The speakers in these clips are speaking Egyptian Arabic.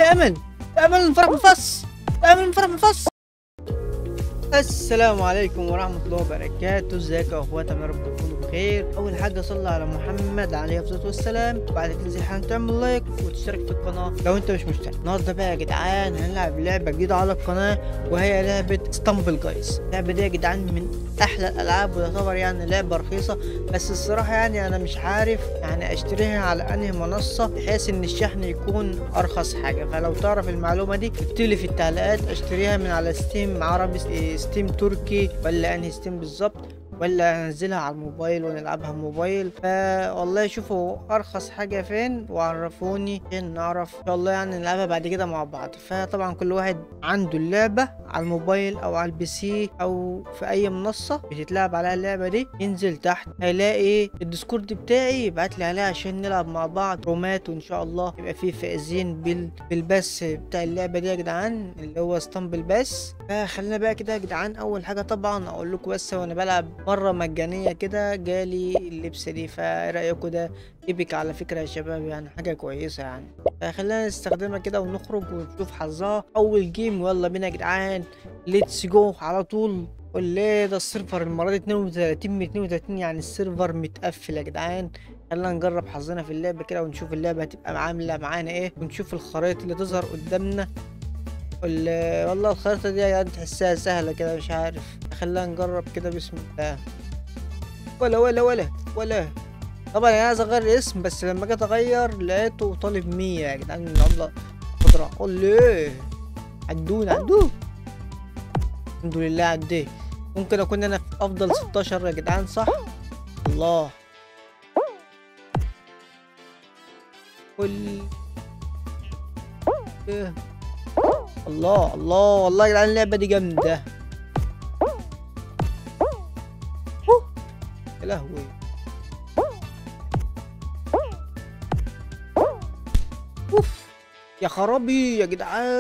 يا امل يا امل انفرح بالفص يا امل انفرح بالفص السلام عليكم ورحمة الله وبركاته ازيكم يا اخوات يا رب تكونوا بخير اول حاجة صلي على محمد عليه الصلاة والسلام وبعد تنزل حالا تعمل لايك وتشترك في القناة لو انت مش مشترك النهاردة بقى يا جدعان هنلعب لعبة جديدة على القناة وهي لعبة ستامبل جايز اللعبة دي يا جدعان من احلى الالعاب ويعتبر يعني لعبة رخيصة بس الصراحة يعني انا مش عارف يعني اشتريها على انهي منصة بحيث ان الشحن يكون ارخص حاجة فلو تعرف المعلومة دي اكتبلي في التعليقات اشتريها من على ستيم عربي ستيم تركي ولا انهي ستيم بالظبط ولا انزلها على الموبايل ونلعبها موبايل فوالله شوفوا ارخص حاجه فين وعرفوني عشان نعرف ان شاء الله يعني نلعبها بعد كده مع بعض فطبعا كل واحد عنده اللعبه على الموبايل او على البي سي او في اي منصه بتتلعب عليها اللعبه دي ينزل تحت هيلاقي الديسكورد بتاعي يبعت لي عليه عشان نلعب مع بعض رومات وان شاء الله يبقى فيه فائزين بال... بالبث بتاع اللعبه دي يا جدعان اللي هو ستامبل بس فخلينا بقى كده يا جدعان اول حاجه طبعا اقول لكم بس وانا بلعب مره مجانيه كده جالي اللبسه دي فايه رايكم ده ايبك على فكره يا شباب يعني حاجه كويسه يعني فخلينا نستخدمها كده ونخرج ونشوف حظها اول جيم يلا بينا يا جدعان ليتس جو على طول والله ده السيرفر المره دي 32 من 32 يعني السيرفر متقفل يا جدعان خلينا نجرب حظنا في اللعبه كده ونشوف اللعبه هتبقى عامله معانا ايه ونشوف الخرائط اللي تظهر قدامنا والله الخريطة دي يعني تحسها سهلة كده مش عارف خلينا نجرب كده بسم الله ولا ولا ولا ولا طبعا انا عايز اغير الاسم بس لما جيت اغير لقيته طالب مية يا جدعان العملة خضرا الله عدون عدون الحمد لله عديت ممكن اكون انا في افضل 16 يا جدعان صح الله كل إيه. الله الله والله يا جدعان اللعبة دي جامدة يا لهوي اوف يا خرابي يا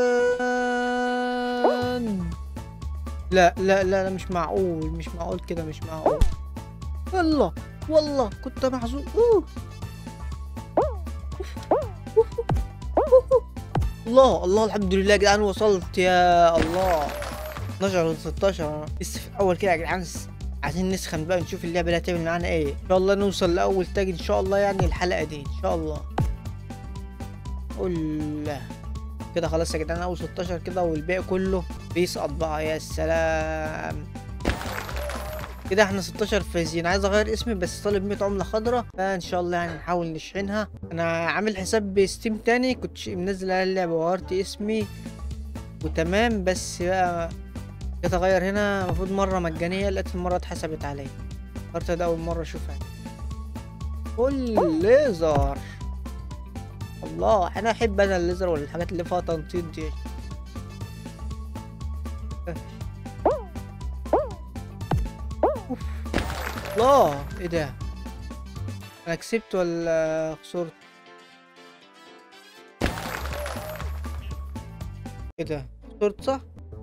جدعان لا لا لا لا مش معقول مش معقول كده مش معقول والله والله كنت محظوظ أوه. الله الله الحمد لله يا جدعان وصلت يا الله 12 و 16 لسه في الاول كده يا جدعان عايزين نسخن بقى نشوف اللعبه اللي هتعمل معانا ايه ان شاء الله نوصل لاول تاج ان شاء الله يعني الحلقه دي ان شاء الله الله كده خلاص يا جدعان اول 16 كده والباقي كله بيسقط بقى يا سلام كده احنا 16 فايزين عايز اغير اسمي بس طالب 100 عمله خضراء فان شاء الله يعني نحاول نشحنها انا عامل حساب بستيم تاني كنت منزل على اللعبه وغيرت اسمي وتمام بس بقى جيت اغير هنا المفروض مره مجانيه لقيت المره اتحسبت عليا غيرت ده اول مره اشوفها كل ليزر الله انا احب انا الليزر والحاجات اللي فيها تنطيط دي الله ايه ده انا كسبت ولا خسرت ايه ده خسرت صح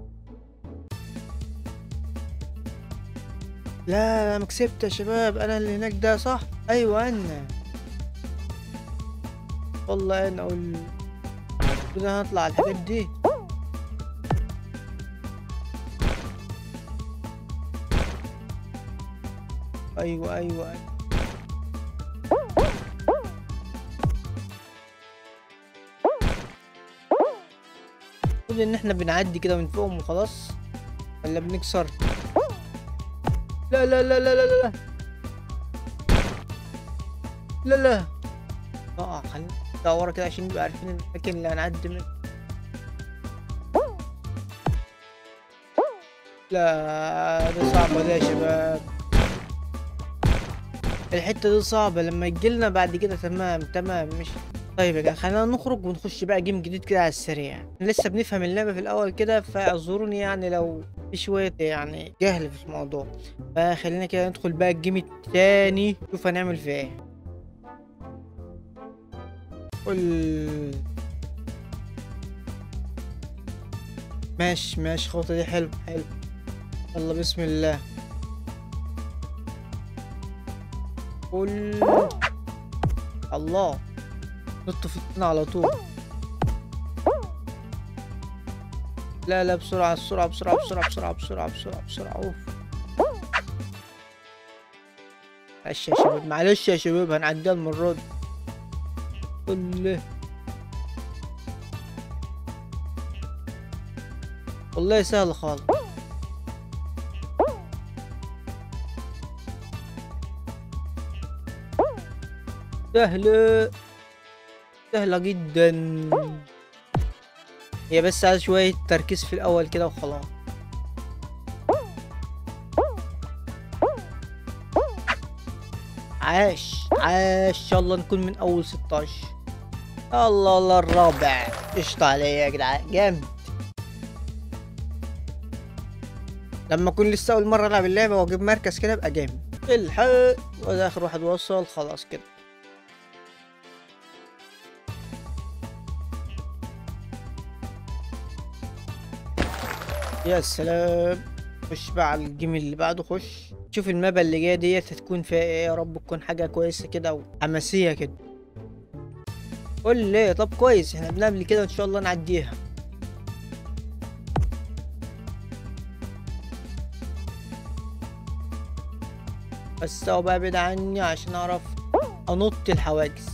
لا انا كسبت يا شباب انا اللي هناك ده صح ايوه انا والله انا اقول كده هطلع الحاجات دي ايوه ايوه, أيوة. المفروض ان احنا بنعدي كده من فوقهم وخلاص ولا بنكسر لا لا لا لا لا لا لا لا اه خلينا نطلع ورا كده عشان نبقى عارفين الاماكن اللي هنعدي منها لا ده صعبة ده يا شباب الحته دي صعبه لما يجيلنا بعد كده تمام تمام مش طيب يا جماعه خلينا نخرج ونخش بقى جيم جديد كده على السريع لسه بنفهم اللعبه في الاول كده فاعذروني يعني لو في شويه يعني جهل في الموضوع فخلينا كده ندخل بقى الجيم التاني شوف هنعمل فيه ايه قول ماشي ماشي الخطوه دي حلو حلو يلا بسم الله قول الله نط في الطين على طول لا لا بسرعة بسرعة بسرعة بسرعة بسرعة بسرعة بسرعة بسرعة اوف معلش يا شباب معلش يا شباب هنعديها المرة دي كله والله سهل خالص سهلة سهلة جدا هي بس عايز شوية تركيز في الأول كده وخلاص عاش عاش ان شاء الله نكون من اول 16 الله الله الرابع قشطة عليا يا جدعان جامد لما اكون لسه اول مرة العب اللعبة واجيب مركز كده ابقى جامد الحق وده اخر واحد وصل خلاص كده يا سلام خش بقى على الجيم اللي بعده خش شوف المابا اللي جايه ديت هتكون فيها ايه يا رب تكون حاجه كويسه كده وحماسيه كده قول لي طب كويس احنا بنعمل كده وان شاء الله نعديها بس هو بقى بعيد عني عشان اعرف انط الحواجز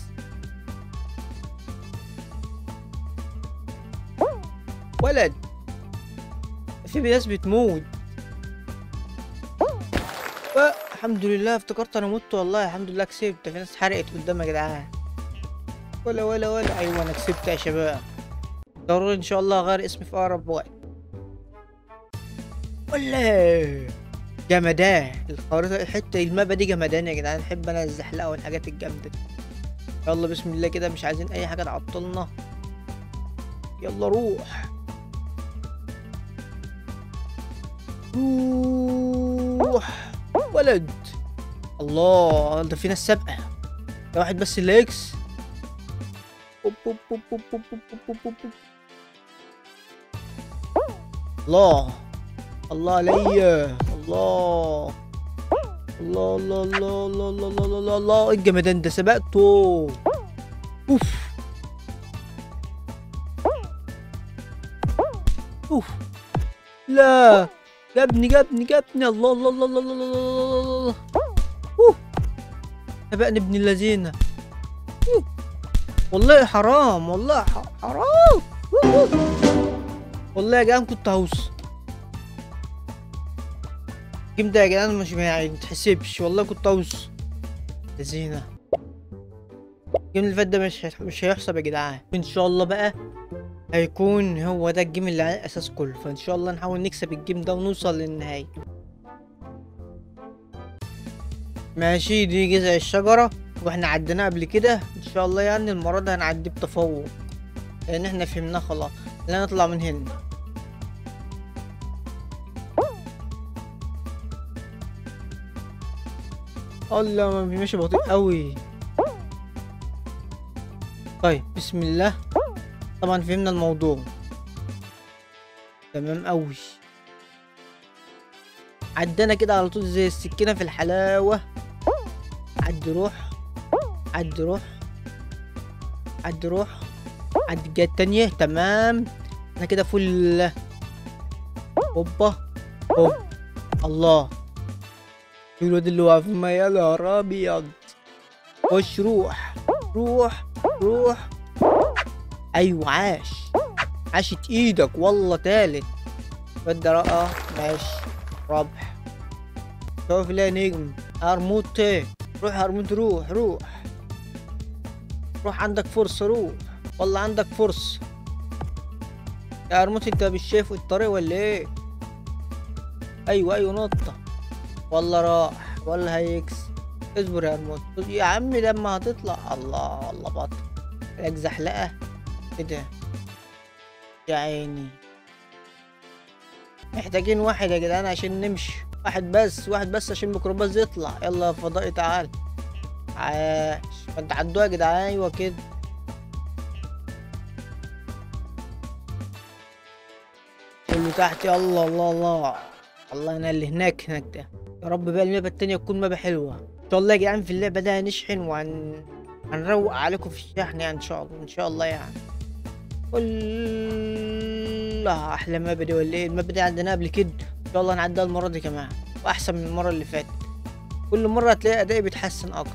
ولد في ناس بتموت آه، الحمد لله افتكرت انا مت والله الحمد لله كسبت في ناس حرقت قدامي يا جدعان ولا ولا ولا ايوه انا كسبت يا شباب ضروري ان شاء الله اغير اسمي في اقرب وقت ولا جمدان الخريطة الحتة المابا دي جمدان يا جدعان احب انا الزحلقة والحاجات الجامدة دي يلا بسم الله كده مش عايزين اي حاجة تعطلنا يلا روح روح ولد الله ده في ناس سابقة ده واحد بس اللي يكس أوب أوب أوب أوب أوب أوب أوب أوب أوب. الله الله عليا الله الله الله الله الله الله الله الله الله الله إيه الجمدان ده سبقته اوف اوف لا جابني جابني جابني الله الله الله الله الله الله الله الله الله اوه سبقني ابن اللذينة أوه. والله حرام والله ح- حرام أوه، أوه. والله يا جدعان كنت هوص الجيم ده يا جدعان مش ما يتحسبش والله كنت هوص لذينة الجيم اللي فات ده مش هيح- مش هيحسب يا جدعان ان شاء الله بقى هيكون هو ده الجيم اللي على الاساس كله فان شاء الله نحاول نكسب الجيم ده ونوصل للنهاية ماشي دي جذع الشجرة واحنا عديناها قبل كده ان شاء الله يعني المرة دي هنعدي بتفوق لان احنا فهمناه خلاص لا نطلع من هنا الله ما بيمشي بطيء قوي طيب بسم الله طبعا فهمنا الموضوع تمام قوي عدنا كده على طول زي السكينة في الحلاوة عد روح عد روح عد روح عد الجهة التانية تمام احنا كده فل هوبا هوب الله في الواد اللي واقف ما يا نهار ابيض خش روح روح روح ايوه عاش عاشت ايدك والله تالت بدي رقة ماشي ربح شوف ليه نجم هرموت روح هرموت روح روح روح عندك فرصة روح والله عندك فرصة يا هرموت انت مش شايف الطريق ولا ايه ايوه ايوه نطة والله راح والله هيكس اصبر يا هرموت يا عم لما هتطلع الله الله بطل لك زحلقة ايه ده يا عيني محتاجين واحد يا جدعان عشان نمشي واحد بس واحد بس عشان الميكروباص يطلع يلا يا فضائي تعال عاش ما انت عدوها يا جدعان ايوه كده كله تحت يلا الله الله الله انا اللي هناك هناك ده يا رب بقى اللعبة التانية تكون مابا حلوة ان شاء الله يا جدعان في اللعبة ده هنشحن وهن هنروق عليكم في الشحن يعني ان شاء الله ان شاء الله يعني الله احلى مبدأ ولا ايه المبدأ عندنا قبل كده ان شاء الله نعديها المره دي كمان واحسن من المره اللي فاتت كل مره هتلاقي ادائي بيتحسن اكتر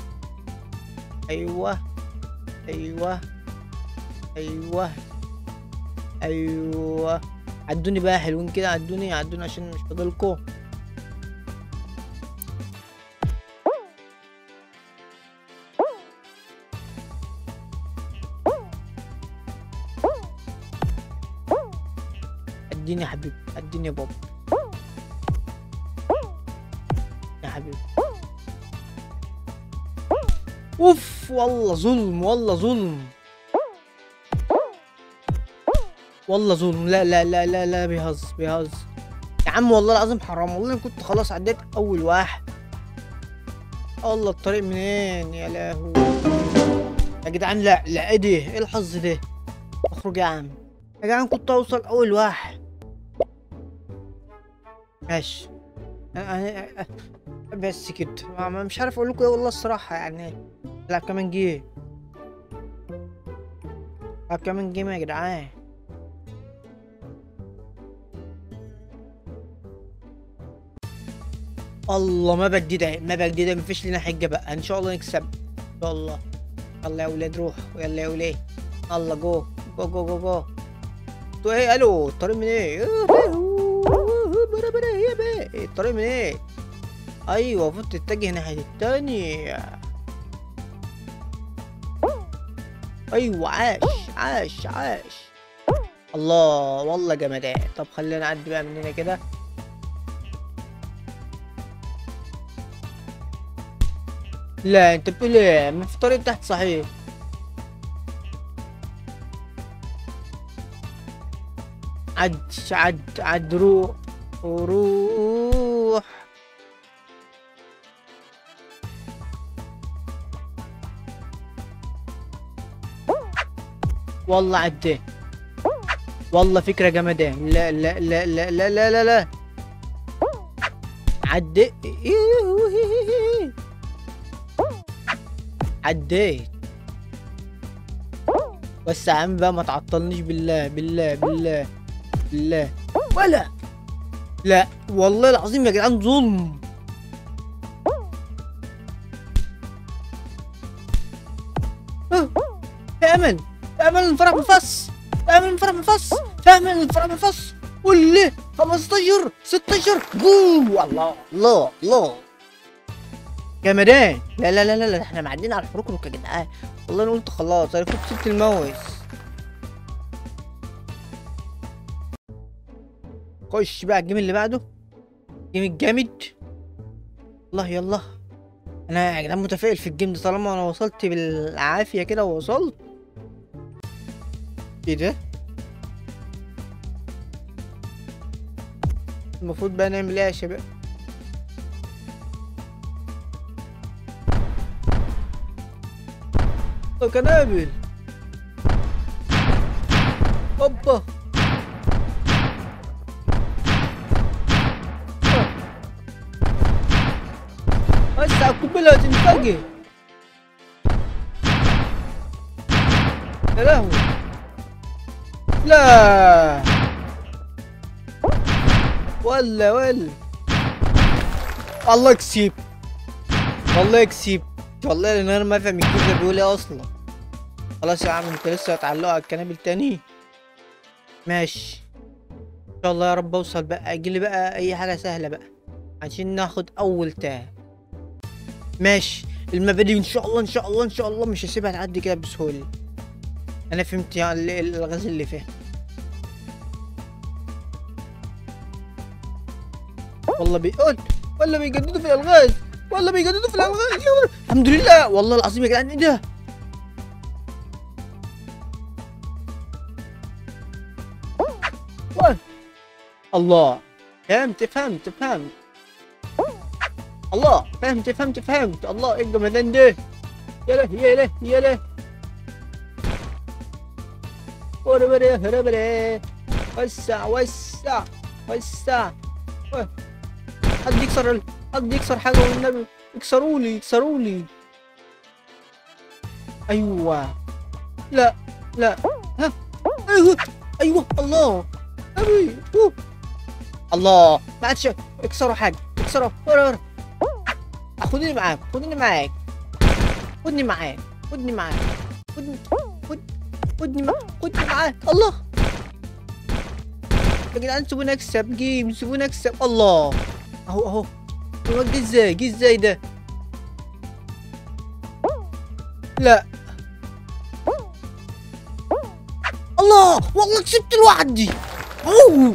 ايوه ايوه ايوه ايوه عدوني بقى حلوين كده عدوني عدوني عشان مش فاضلكوا اديني يا حبيبي اديني يا بابا يا حبيبي اوف والله ظلم والله ظلم والله ظلم لا لا لا لا لا بيهزر بيهزر يا عم والله العظيم حرام والله أنا كنت خلاص عديت اول واحد الله الطريق منين يا لهوي يا جدعان لا لا ايه ده ايه الحظ ده اخرج يا عم يا جدعان كنت اوصل اول واحد ماشي أنا- أنا- أنا- بس كده ما- ما- مش عارف اقول لكم ايه والله الصراحه يعني لا كمان جه لا كمان جه يا جدعان الله ما جديدة ما جديدة مفيش لنا حجة بقى ان شاء الله نكسب ان شاء الله يلا يا ولاد روح يلا يا ولاد الله جو جو جو جو جو تو ايه الو الطريق من ايه برا برا هي بقى الطريق من ايه ايوه المفروض تتجه ناحية التانية ايوه عاش عاش عاش الله والله جمدان طب خلينا نعدي بقى من هنا كده لا انت بتقول ايه ما في طريق تحت صحيح عد عد عد روح وروح والله عديت والله فكرة جمدان لا لا لا لا لا لا لا لا عديت عديت بس يا عم بقى ما تعطلنيش بالله بالله بالله بالله ولا لا والله العظيم يا جدعان ظلم آه، في امل في امل الفرح بالفص في امل الفرح بالفص في امل الفرح بالفص والله 15 16 بوم الله الله الله جمدان لا لا لا لا لا احنا معديين على الحروكروك يا جدعان والله انا قلت خلاص انا كنت سبت الماوس خش بقى الجيم اللي بعده الجيم الجامد الله يلا انا يا جدعان متفائل في الجيم ده طالما انا وصلت بالعافيه كده ووصلت ايه ده المفروض بقى نعمل ايه يا شباب قنابل هوبا وسع القنبلة تنفجر يا لهوي لا ولا ولا الله يكسب والله يكسب والله لان انا ما فاهم الجيم ده بيقول ايه اصلا خلاص يا عم انت لسه هتعلقوا على الكنابل تاني ماشي ان شاء الله يا رب اوصل بقى اجي لي بقى اي حاجه سهله بقى عشان ناخد اول تاه ماشي المبادئ ان شاء الله ان شاء الله ان شاء الله مش هسيبها تعدي كده بسهوله انا فهمت يعني ال- ال- الغاز اللي فيها والله بيقول ولا بيجددوا في الالغاز ولا بيجددوا في الالغاز يا ولد. الحمد لله والله العظيم يا جدعان ايه ده واه. الله فهمت فهمت فهمت الله فهمت فهمت فهمت الله ايه الجمدان ده يا له يا له يا له وربري هربري وسع وسع وسع واه. حد يكسر ال- حد يكسر حاجة والنبي اكسروا لي اكسروا لي ايوه لا لا ها ايوه ايوه الله ابي أوه. الله ما عادش اكسروا حاجه اكسروا ورا ورا خدني معاك خدني معاك خدني معاك خدني معاك خدني خد خدني معاك خدني معاك الله يا جدعان سيبوني اكسب جيم سيبوني اكسب الله اهو اهو هو جه ازاي جه ازاي ده لا الله والله كسبت لوحدي اوه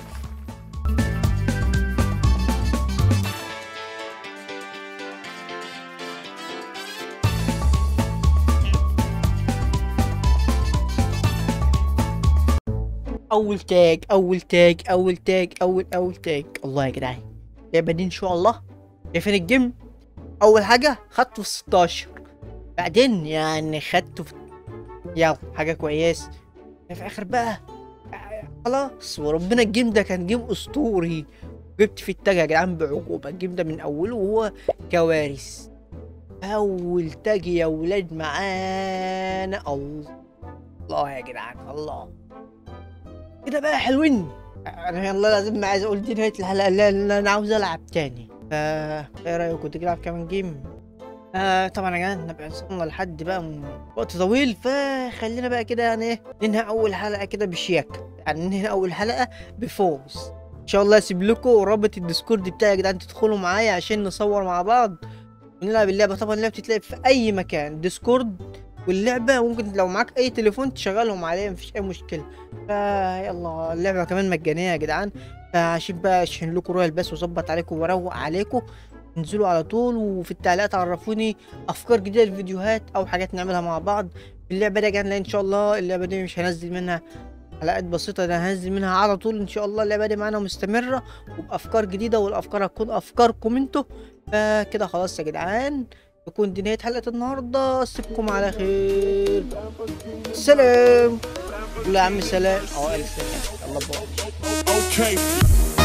اول تاج اول تاج اول تاج اول اول تاج الله يا جدعان اللعبه دي ان شاء الله شايفين الجيم اول حاجه خدته في 16 بعدين يعني خدته في يلا حاجه كويسه في اخر بقى خلاص وربنا الجيم ده كان جيم اسطوري جبت في التاج يا جدعان بعقوبه الجيم ده من اوله وهو كوارث اول تاج يا ولاد معانا الله الله يا جدعان الله كده بقى حلوين انا والله لازم ما عايز اقول دي نهايه الحلقه لا لا انا عاوز العب تاني فا ايه رايكم تلعب كمان جيم آه طبعا يا جدعان نبقى وصلنا لحد بقى م- وقت طويل فخلينا بقى كده يعني ايه ننهي اول حلقه كده بشياكه يعني ننهي اول حلقه بفوز ان شاء الله اسيب لكم رابط الديسكورد بتاعي يا جدعان تدخلوا معايا عشان نصور مع بعض ونلعب اللعبه طبعا اللعبه بتتلعب في اي مكان ديسكورد واللعبه ممكن لو معاك اي تليفون تشغلهم عليه مفيش اي مشكله فيلا اللعبه كمان مجانيه يا جدعان فعشان بقى اشحن لكم رويال بس واظبط عليكم واروق عليكم انزلوا على طول وفي التعليقات عرفوني افكار جديده للفيديوهات او حاجات نعملها مع بعض في اللعبه دي يا جدعان ان شاء الله اللعبه دي مش هنزل منها حلقات بسيطه ده هنزل منها على طول ان شاء الله اللعبه دي معانا مستمره وبافكار جديده والافكار هتكون افكاركم انتوا فكده خلاص يا جدعان تكون دي نهايه حلقه النهارده اسيبكم على خير سلام لا يا عم سلام اه الف سلام الله باي Okay.